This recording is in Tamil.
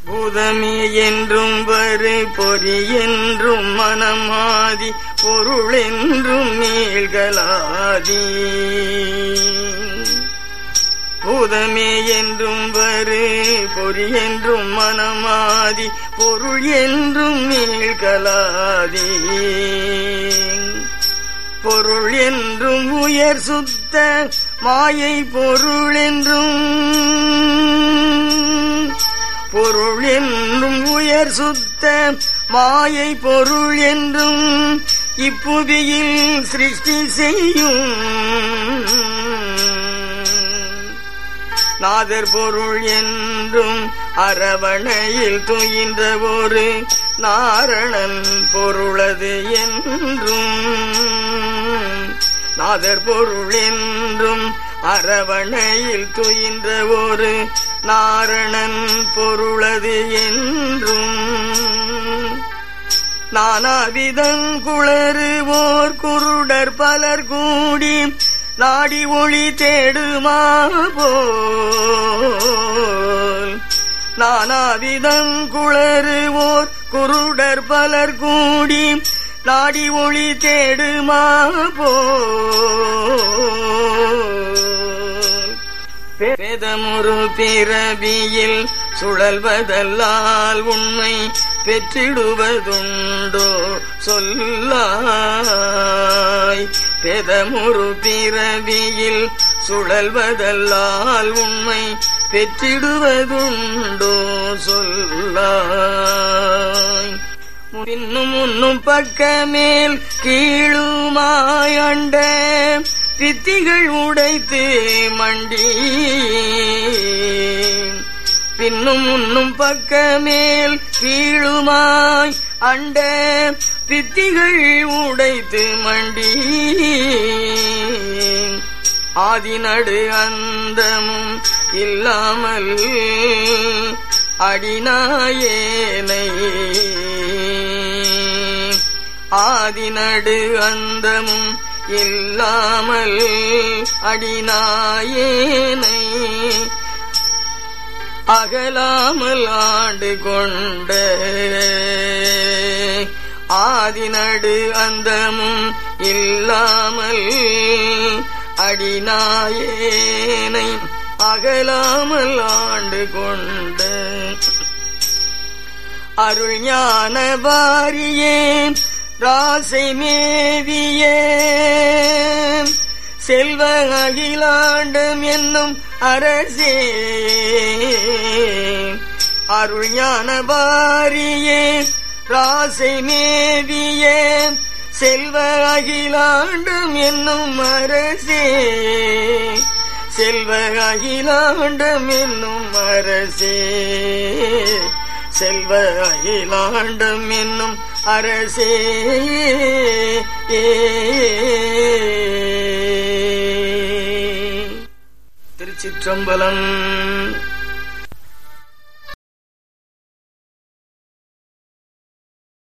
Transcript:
பூதமே என்றும் வரு பொறி என்றும் மனமாதி பொருள் என்றும் நீள்களாதி பூதமே என்றும் வரு பொறி என்றும் மனமாதி பொருள் என்றும் நீள்களாதி பொருள் என்றும் உயர் சுத்த மாயை பொருள் என்றும் பொருள் என்றும் உயர் சுத்த மாயை பொருள் என்றும் இப்புவியில் சிருஷ்டி செய்யும் நாதர் பொருள் என்றும் அரவணையில் துயின்ற ஒரு நாரணன் பொருளது என்றும் நாதர் பொருள் என்றும் அரவணையில் துயின்ற ஒரு நாரணன் பொருளது என்றும் நானாவிதங்குளறுவோர் குருடர் பலர் கூடி நாடி ஒளி தேடுமா போல் நானாவிதங்குளறுவோர் குருடர் பலர் கூடி நாடி ஒளி தேடுமா போல் பேதமுறு பிறவியில் சுழல்வதல்லால் உண்மை பெற்றிடுவதுண்டோ சொல்லாய் பேதமுறு பிறவியில் சுழல்வதல்லால் உண்மை பெற்றிடுவதுண்டோ சொல்லாய் பின்னும் முன்னும் பக்கமேல் கீழுமாயண்ட பித்திகள் உடைத்து மண்டி பின்னும் முன்னும் பக்கமேல் கீழுமாய் அண்ட பித்திகள் உடைத்து மண்டி ஆதிநடு அந்தமும் இல்லாமல் அடிநாயேனை ஆதிநடு அந்தமும் இல்லாமல் அடிநாயேனை அகலாமல் ஆண்டு கொண்ட ஆதிநடு அந்தமும் இல்லாமல் அடிநாயேனை அகலாமல் ஆண்டு கொண்ட அருள் ஞான வாரியே ராசை மேவிய செல்வ அகிலாண்டம் என்னும் அரசே அருள் ஞான வாரியே ராசை மேவிய செல்வ அகிலாண்டம் என்னும் அரசே செல்வ அகிலாண்டம் என்னும் அரசே செல்வ அகிலாண்டம் என்னும் அரசே திருச்சிற்றம்பலம்